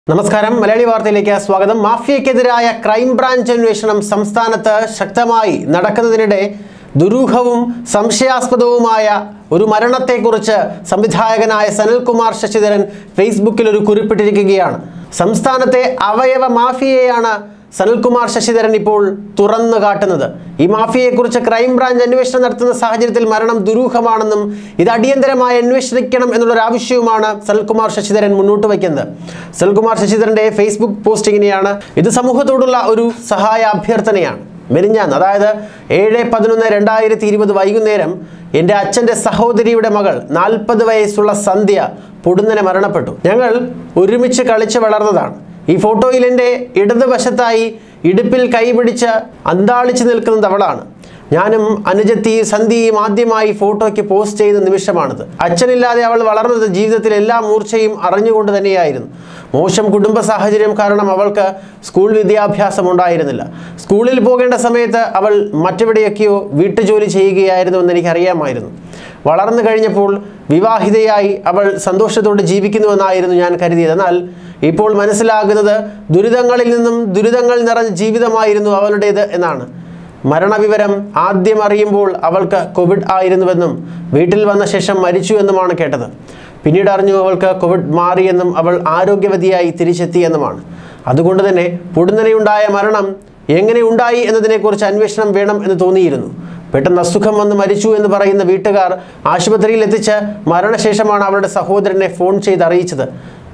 നമസ്കാരം മലയാളി വാർത്തയിലേക്ക് സ്വാഗതം മാഫിയക്കെതിരായ ക്രൈംബ്രാഞ്ച് അന്വേഷണം സംസ്ഥാനത്ത് ശക്തമായി നടക്കുന്നതിനിടെ ദുരൂഹവും സംശയാസ്പദവുമായ ഒരു മരണത്തെക്കുറിച്ച് സംവിധായകനായ സനൽകുമാർ ശശിധരൻ ഫേസ്ബുക്കിൽ ഒരു കുറിപ്പിട്ടിരിക്കുകയാണ് സംസ്ഥാനത്തെ അവയവ മാഫിയയാണ് സനൽകുമാർ ശശിധരൻ ഇപ്പോൾ തുറന്നു കാട്ടുന്നത് ഈ മാഫിയയെക്കുറിച്ച് ക്രൈംബ്രാഞ്ച് അന്വേഷണം നടത്തുന്ന സാഹചര്യത്തിൽ മരണം ദുരൂഹമാണെന്നും ഇത് അടിയന്തരമായി അന്വേഷിക്കണം എന്നുള്ളൊരു ആവശ്യവുമാണ് സനൽകുമാർ ശശിധരൻ മുന്നോട്ട് വയ്ക്കുന്നത് സനൽകുമാർ ശശിധരന്റെ ഫേസ്ബുക്ക് പോസ്റ്റിങ്ങിനെയാണ് ഇത് സമൂഹത്തോടുള്ള ഒരു സഹായ അഭ്യർത്ഥനയാണ് മെനിഞ്ഞാന്ന് അതായത് ഏഴ് പതിനൊന്ന് രണ്ടായിരത്തി ഇരുപത് വൈകുന്നേരം എൻ്റെ അച്ഛൻ്റെ സഹോദരിയുടെ മകൾ നാൽപ്പത് വയസ്സുള്ള സന്ധ്യ പൊടുന്നനെ മരണപ്പെട്ടു ഞങ്ങൾ ഒരുമിച്ച് കളിച്ച് വളർന്നതാണ് ഈ ഫോട്ടോയിൽ എൻ്റെ ഇടതുവശത്തായി ഇടുപ്പിൽ കൈപിടിച്ച് അന്താളിച്ച് നിൽക്കുന്നത് അവളാണ് ഞാനും അനുജത്തിയും സന്ധ്യയും ആദ്യമായി ഫോട്ടോയ്ക്ക് പോസ്റ്റ് ചെയ്ത നിമിഷമാണിത് അച്ഛനില്ലാതെ അവൾ വളർന്നത് ജീവിതത്തിൽ എല്ലാ മൂർച്ചയും അറിഞ്ഞുകൊണ്ട് തന്നെയായിരുന്നു മോശം കുടുംബ സാഹചര്യം കാരണം അവൾക്ക് സ്കൂൾ വിദ്യാഭ്യാസം ഉണ്ടായിരുന്നില്ല സ്കൂളിൽ പോകേണ്ട സമയത്ത് അവൾ മറ്റെവിടെയൊക്കെയോ വീട്ടുജോലി ചെയ്യുകയായിരുന്നു എന്ന് എനിക്കറിയാമായിരുന്നു വളർന്നു കഴിഞ്ഞപ്പോൾ വിവാഹിതയായി അവൾ സന്തോഷത്തോടെ ജീവിക്കുന്നുവെന്നായിരുന്നു ഞാൻ കരുതിയത് എന്നാൽ ഇപ്പോൾ മനസ്സിലാകുന്നത് ദുരിതങ്ങളിൽ നിന്നും ദുരിതങ്ങൾ നിറഞ്ഞ ജീവിതമായിരുന്നു അവളുടേത് എന്നാണ് മരണവിവരം ആദ്യം അറിയുമ്പോൾ അവൾക്ക് കോവിഡ് ആയിരുന്നുവെന്നും വീട്ടിൽ വന്ന ശേഷം മരിച്ചു എന്നുമാണ് കേട്ടത് പിന്നീട് അറിഞ്ഞു അവൾക്ക് കോവിഡ് മാറിയെന്നും അവൾ ആരോഗ്യവതിയായി തിരിച്ചെത്തിയെന്നുമാണ് അതുകൊണ്ട് തന്നെ പൊടുന്നനെയുണ്ടായ മരണം എങ്ങനെ ഉണ്ടായി എന്നതിനെക്കുറിച്ച് അന്വേഷണം വേണം എന്ന് തോന്നിയിരുന്നു പെട്ടെന്ന് അസുഖം വന്ന് മരിച്ചു എന്ന് പറയുന്ന വീട്ടുകാർ ആശുപത്രിയിൽ എത്തിച്ച് മരണശേഷമാണ് അവളുടെ സഹോദരനെ ഫോൺ ചെയ്ത് അറിയിച്ചത്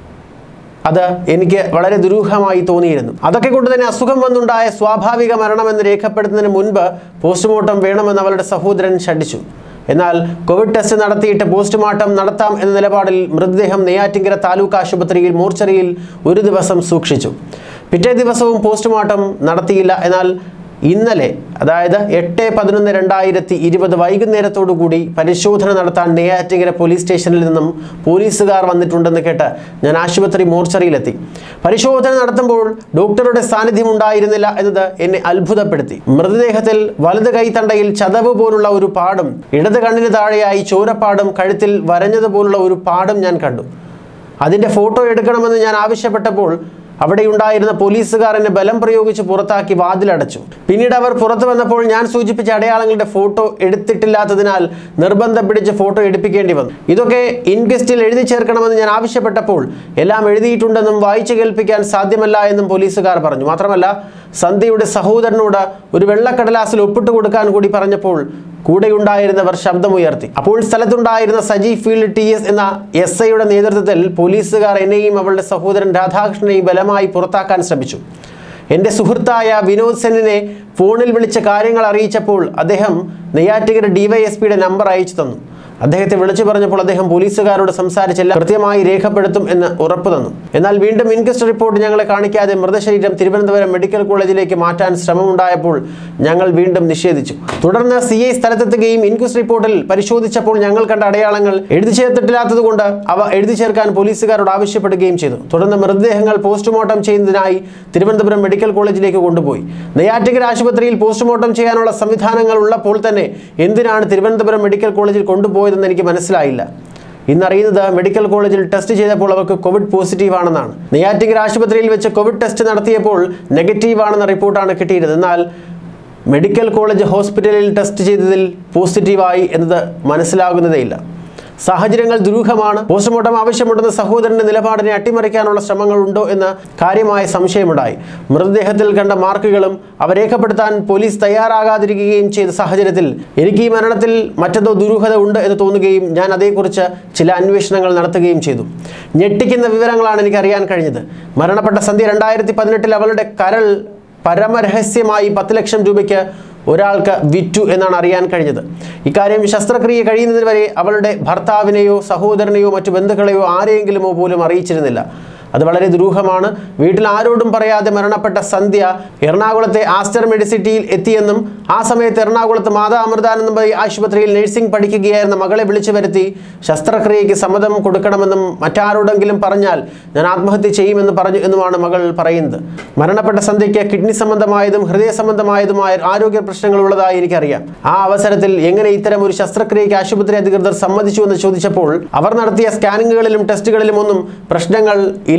അത് എനിക്ക് വളരെ ദുരൂഹമായി തോന്നിയിരുന്നു അതൊക്കെ കൊണ്ട് തന്നെ അസുഖം വന്നുണ്ടായ സ്വാഭാവിക മരണമെന്ന് രേഖപ്പെടുത്തുന്നതിന് മുൻപ് പോസ്റ്റ്മോർട്ടം വേണമെന്ന് അവളുടെ സഹോദരൻ ഷഡിച്ചു എന്നാൽ കോവിഡ് ടെസ്റ്റ് നടത്തിയിട്ട് പോസ്റ്റ്മോർട്ടം നടത്താം എന്ന നിലപാടിൽ മൃതദേഹം നെയ്യാറ്റിങ്കര താലൂക്ക് ആശുപത്രിയിൽ മോർച്ചറിയിൽ ഒരു ദിവസം സൂക്ഷിച്ചു പിറ്റേ ദിവസവും പോസ്റ്റ്മോർട്ടം നടത്തിയില്ല എന്നാൽ ഇന്നലെ അതായത് എട്ട് പതിനൊന്ന് രണ്ടായിരത്തി ഇരുപത് വൈകുന്നേരത്തോടു കൂടി പരിശോധന നടത്താൻ നെയ്യാറ്റിങ്കര പോലീസ് സ്റ്റേഷനിൽ നിന്നും പോലീസുകാർ വന്നിട്ടുണ്ടെന്ന് കേട്ട് ഞാൻ ആശുപത്രി മോർച്ചറിയിലെത്തി പരിശോധന നടത്തുമ്പോൾ ഡോക്ടറുടെ സാന്നിധ്യം ഉണ്ടായിരുന്നില്ല എന്നത് എന്നെ അത്ഭുതപ്പെടുത്തി മൃതദേഹത്തിൽ വലത് കൈത്തണ്ടയിൽ ചതവ് പോലുള്ള ഒരു പാടും ഇടത് കണ്ണിന് താഴെയായി ചോരപ്പാടും കഴുത്തിൽ വരഞ്ഞതുപോലുള്ള ഒരു പാടും ഞാൻ കണ്ടു അതിൻ്റെ ഫോട്ടോ എടുക്കണമെന്ന് ഞാൻ ആവശ്യപ്പെട്ടപ്പോൾ അവിടെയുണ്ടായിരുന്ന പോലീസുകാർ എന്നെ ബലം പ്രയോഗിച്ച് പുറത്താക്കി വാതിലടച്ചു പിന്നീട് അവർ പുറത്തു വന്നപ്പോൾ ഞാൻ സൂചിപ്പിച്ച അടയാളങ്ങളുടെ ഫോട്ടോ എടുത്തിട്ടില്ലാത്തതിനാൽ നിർബന്ധം പിടിച്ച് ഫോട്ടോ എടുപ്പിക്കേണ്ടി വന്നു ഇതൊക്കെ ഇൻക്വസ്റ്റിൽ എഴുതി ചേർക്കണമെന്ന് ഞാൻ ആവശ്യപ്പെട്ടപ്പോൾ എല്ലാം എഴുതിയിട്ടുണ്ടെന്നും വായിച്ചു കേൾപ്പിക്കാൻ സാധ്യമല്ല എന്നും പോലീസുകാർ പറഞ്ഞു മാത്രമല്ല സന്ധ്യയുടെ സഹോദരനോട് ഒരു വെള്ളക്കടലാസിൽ ഒപ്പിട്ട് കൊടുക്കാൻ കൂടി പറഞ്ഞപ്പോൾ കൂടെയുണ്ടായിരുന്നവർ ശബ്ദമുയർത്തി അപ്പോൾ സ്ഥലത്തുണ്ടായിരുന്ന സജി ഫീൽഡ് ടി എസ് എന്ന എസ് ഐയുടെ നേതൃത്വത്തിൽ പോലീസുകാർ എന്നെയും അവളുടെ സഹോദരൻ രാധാകൃഷ്ണനെയും ബലമായി പുറത്താക്കാൻ ശ്രമിച്ചു എൻ്റെ സുഹൃത്തായ വിനോദ് സെന്നിനെ ഫോണിൽ വിളിച്ച് കാര്യങ്ങൾ അറിയിച്ചപ്പോൾ അദ്ദേഹം നെയ്യാറ്റിങ്കര ഡിവൈഎസ്പിയുടെ നമ്പർ അയച്ചു തന്നു അദ്ദേഹത്തെ വിളിച്ചു പറഞ്ഞപ്പോൾ അദ്ദേഹം പോലീസുകാരോട് സംസാരിച്ചെല്ലാം കൃത്യമായി രേഖപ്പെടുത്തും എന്ന് ഉറപ്പു തന്നു എന്നാൽ വീണ്ടും ഇൻക്വസ്റ്റ് റിപ്പോർട്ട് ഞങ്ങളെ കാണിക്കാതെ മൃതശരീരം തിരുവനന്തപുരം മെഡിക്കൽ കോളേജിലേക്ക് മാറ്റാൻ ശ്രമമുണ്ടായപ്പോൾ ഞങ്ങൾ വീണ്ടും നിഷേധിച്ചു തുടർന്ന് സി ഐ സ്ഥലത്തെത്തുകയും ഇൻക്വസ്റ്റ് റിപ്പോർട്ടിൽ പരിശോധിച്ചപ്പോൾ ഞങ്ങൾ കണ്ട അടയാളങ്ങൾ എഴുതി ചേർത്തിട്ടില്ലാത്തതുകൊണ്ട് അവ എഴുതി ചേർക്കാൻ പോലീസുകാരോട് ആവശ്യപ്പെടുകയും ചെയ്തു തുടർന്ന് മൃതദേഹങ്ങൾ പോസ്റ്റ്മോർട്ടം ചെയ്യുന്നതിനായി തിരുവനന്തപുരം മെഡിക്കൽ കോളേജിലേക്ക് കൊണ്ടുപോയി നെയ്യാറ്റിങ്കര ആശുപത്രിയിൽ പോസ്റ്റ്മോർട്ടം ചെയ്യാനുള്ള സംവിധാനങ്ങൾ ഉള്ളപ്പോൾ തന്നെ എന്തിനാണ് തിരുവനന്തപുരം മെഡിക്കൽ കോളേജിൽ കൊണ്ടുപോയതെന്ന് എനിക്ക് മനസ്സിലായില്ല ഇന്നറിയുന്നത് മെഡിക്കൽ കോളേജിൽ ടെസ്റ്റ് ചെയ്തപ്പോൾ അവർക്ക് കോവിഡ് പോസിറ്റീവ് ആണെന്നാണ് നെയ്യാറ്റിങ്കര ആശുപത്രിയിൽ വെച്ച് കോവിഡ് ടെസ്റ്റ് നടത്തിയപ്പോൾ നെഗറ്റീവ് ആണെന്ന റിപ്പോർട്ടാണ് കിട്ടിയത് എന്നാൽ മെഡിക്കൽ കോളേജ് ഹോസ്പിറ്റലിൽ ടെസ്റ്റ് ചെയ്തതിൽ പോസിറ്റീവായി എന്നത് മനസ്സിലാകുന്നതേയില്ല സാഹചര്യങ്ങൾ ദുരൂഹമാണ് പോസ്റ്റ്മോർട്ടം ആവശ്യമുണ്ടെന്ന സഹോദരന്റെ നിലപാടിനെ അട്ടിമറിക്കാനുള്ള ശ്രമങ്ങൾ ഉണ്ടോ എന്ന് കാര്യമായ സംശയമുണ്ടായി മൃതദേഹത്തിൽ കണ്ട മാർക്കുകളും അവ രേഖപ്പെടുത്താൻ പോലീസ് തയ്യാറാകാതിരിക്കുകയും ചെയ്ത സാഹചര്യത്തിൽ എനിക്ക് ഈ മരണത്തിൽ മറ്റെന്തോ ദുരൂഹത ഉണ്ട് എന്ന് തോന്നുകയും ഞാൻ അതേക്കുറിച്ച് ചില അന്വേഷണങ്ങൾ നടത്തുകയും ചെയ്തു ഞെട്ടിക്കുന്ന വിവരങ്ങളാണ് എനിക്ക് അറിയാൻ കഴിഞ്ഞത് മരണപ്പെട്ട സന്ധ്യ രണ്ടായിരത്തി പതിനെട്ടിൽ അവളുടെ കരൾ പരമരഹസ്യമായി പത്ത് ലക്ഷം രൂപയ്ക്ക് ഒരാൾക്ക് വിറ്റു എന്നാണ് അറിയാൻ കഴിഞ്ഞത് ഇക്കാര്യം ശസ്ത്രക്രിയ കഴിയുന്നതിന് വരെ അവളുടെ ഭർത്താവിനെയോ സഹോദരനെയോ മറ്റു ബന്ധുക്കളെയോ ആരെയെങ്കിലുമോ പോലും അറിയിച്ചിരുന്നില്ല അത് വളരെ ദുരൂഹമാണ് വീട്ടിൽ ആരോടും പറയാതെ മരണപ്പെട്ട സന്ധ്യ എറണാകുളത്തെ ആസ്റ്റർ മെഡിസിറ്റിയിൽ എത്തിയെന്നും ആ സമയത്ത് എറണാകുളത്ത് മാതാ അമൃതാനന്ദമയി ആശുപത്രിയിൽ നഴ്സിംഗ് പഠിക്കുകയായിരുന്ന മകളെ വിളിച്ചു വരുത്തി ശസ്ത്രക്രിയയ്ക്ക് സമ്മതം കൊടുക്കണമെന്നും മറ്റാരോടെങ്കിലും പറഞ്ഞാൽ ഞാൻ ആത്മഹത്യ ചെയ്യുമെന്ന് പറഞ്ഞു എന്നുമാണ് മകൾ പറയുന്നത് മരണപ്പെട്ട സന്ധ്യയ്ക്ക് കിഡ്നി സംബന്ധമായതും ഹൃദയ സംബന്ധമായതുമായ ആരോഗ്യ പ്രശ്നങ്ങൾ ഉള്ളതായി എനിക്കറിയാം ആ അവസരത്തിൽ എങ്ങനെ ഇത്തരം ഒരു ശസ്ത്രക്രിയയ്ക്ക് ആശുപത്രി അധികൃതർ സമ്മതിച്ചു എന്ന് ചോദിച്ചപ്പോൾ അവർ നടത്തിയ സ്കാനിങ്ങുകളിലും ടെസ്റ്റുകളിലും ഒന്നും പ്രശ്നങ്ങൾ ഇല്ല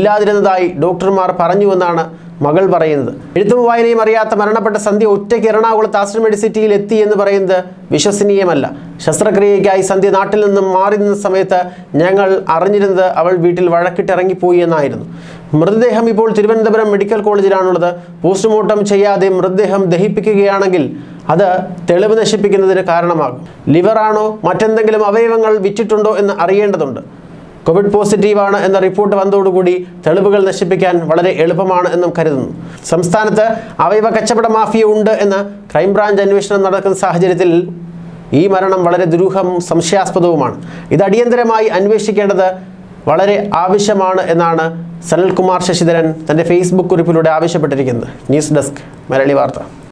ഇല്ലാതിരുന്നതായി ഡോക്ടർമാർ പറഞ്ഞുവെന്നാണ് മകൾ പറയുന്നത് എഴുത്തും വായനയും അറിയാത്ത മരണപ്പെട്ട സന്ധ്യ ഒറ്റയ്ക്ക് എറണാകുളത്ത് ആശ്രം മെഡിസിറ്റിയിൽ എത്തി എന്ന് പറയുന്നത് വിശ്വസനീയമല്ല ശസ്ത്രക്രിയയ്ക്കായി സന്ധ്യ നാട്ടിൽ നിന്നും മാറി നിന്ന സമയത്ത് ഞങ്ങൾ അറിഞ്ഞിരുന്നത് അവൾ വീട്ടിൽ വഴക്കിട്ടിറങ്ങിപ്പോയി എന്നായിരുന്നു മൃതദേഹം ഇപ്പോൾ തിരുവനന്തപുരം മെഡിക്കൽ കോളേജിലാണുള്ളത് പോസ്റ്റ്മോർട്ടം ചെയ്യാതെ മൃതദേഹം ദഹിപ്പിക്കുകയാണെങ്കിൽ അത് തെളിവ് നശിപ്പിക്കുന്നതിന് കാരണമാകും ലിവറാണോ മറ്റെന്തെങ്കിലും അവയവങ്ങൾ വിറ്റിട്ടുണ്ടോ എന്ന് അറിയേണ്ടതുണ്ട് കോവിഡ് പോസിറ്റീവാണ് എന്ന റിപ്പോർട്ട് വന്നതോടുകൂടി തെളിവുകൾ നശിപ്പിക്കാൻ വളരെ എളുപ്പമാണ് എന്നും കരുതുന്നു സംസ്ഥാനത്ത് അവയവ കച്ചവട മാഫിയ ഉണ്ട് എന്ന് ക്രൈംബ്രാഞ്ച് അന്വേഷണം നടക്കുന്ന സാഹചര്യത്തിൽ ഈ മരണം വളരെ ദുരൂഹവും സംശയാസ്പദവുമാണ് ഇത് അടിയന്തരമായി അന്വേഷിക്കേണ്ടത് വളരെ ആവശ്യമാണ് എന്നാണ് സനൽകുമാർ ശശിധരൻ തൻ്റെ ഫേസ്ബുക്ക് കുറിപ്പിലൂടെ ആവശ്യപ്പെട്ടിരിക്കുന്നത് ന്യൂസ് ഡെസ്ക് മലയാളി വാർത്ത